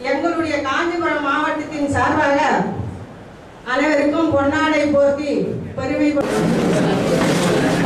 எங்களுடைய காஞ்சிபுரம் மாவட்டத்தின் சார்பாக அனைவருக்கும் பொன்னாடை போர்த்தி பெருமை கொ-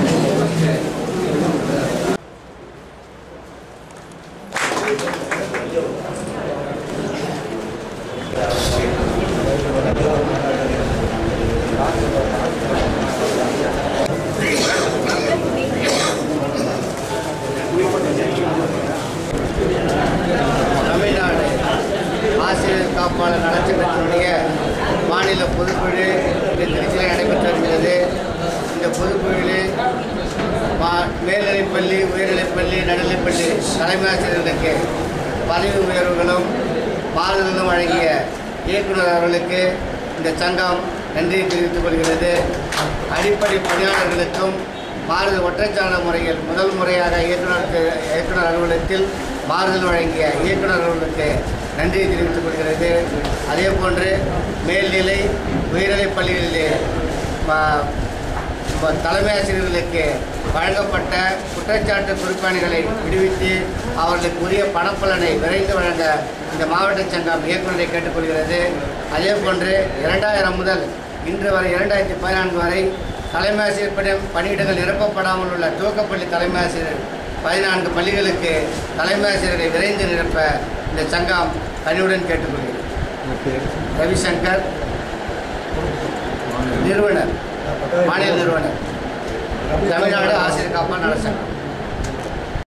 தமிழ்நாடு ஆசிரியர் காப்பாளர் நலச்சங்கத்தினுடைய மாநில பொதுக்குழு இன்று திருச்சியில் நடைபெற்று வருகிறது இந்த பொதுக்குழுவில் மா மேல்நிலைப்பள்ளி உயர்நிலைப்பள்ளி நடுநிலைப்பள்ளி தலைமை ஆசிரியர்களுக்கு பதவி உயர்வுகளும் மாறுதலும் வழங்கிய இயக்குனர் அவர்களுக்கு இந்த சங்கம் நன்றியை தெரிவித்துக் கொள்கிறது அடிப்படை பணியாளர்களுக்கும் மாறுதல் ஒற்றைச்சாளர் முறையில் முதல் முறையாக இயக்குனருக்கு இயக்குனர் அலுவலகத்தில் மாறுதல் வழங்கிய இயக்குனர் அவர்களுக்கு நன்றியை தெரிவித்துக் கொள்கிறது அதே போன்று மேல்நிலை உயர்நிலைப் பள்ளிகளிலே ம- ம- தலைமை ஆசிரியர்களுக்கு வழங்கப்பட்ட குற்றச்சாட்டு குறிப்பாணிகளை விடுவித்து அவர்களுக்கு உரிய பணப்பலனை விரைந்து வழங்க இந்த மாவட்ட சங்கம் இயக்குநரை கேட்டுக்கொள்கிறது அதே போன்று இரண்டாயிரம் முதல் இன்று வரை இரண்டாயிரத்தி பதினான்கு வரை தலைமை ஆசிரியர் பணி பணியிடங்கள் நிரப்பப்படாமல் உள்ள துவக்கப்பள்ளி தலைமை ஆசிரியர் பதினான்கு பள்ளிகளுக்கு தலைமை ஆசிரியரை விரைந்து நிரப்ப இந்த சங்கம் பணியுடன் கேட்டுக்கொள்கிறது ரவிசங்கர் நிறுவனர் மாநில நிறுவனர் தமிழ்நாடு ஆசிரியர் காப்பா நலசங்கம்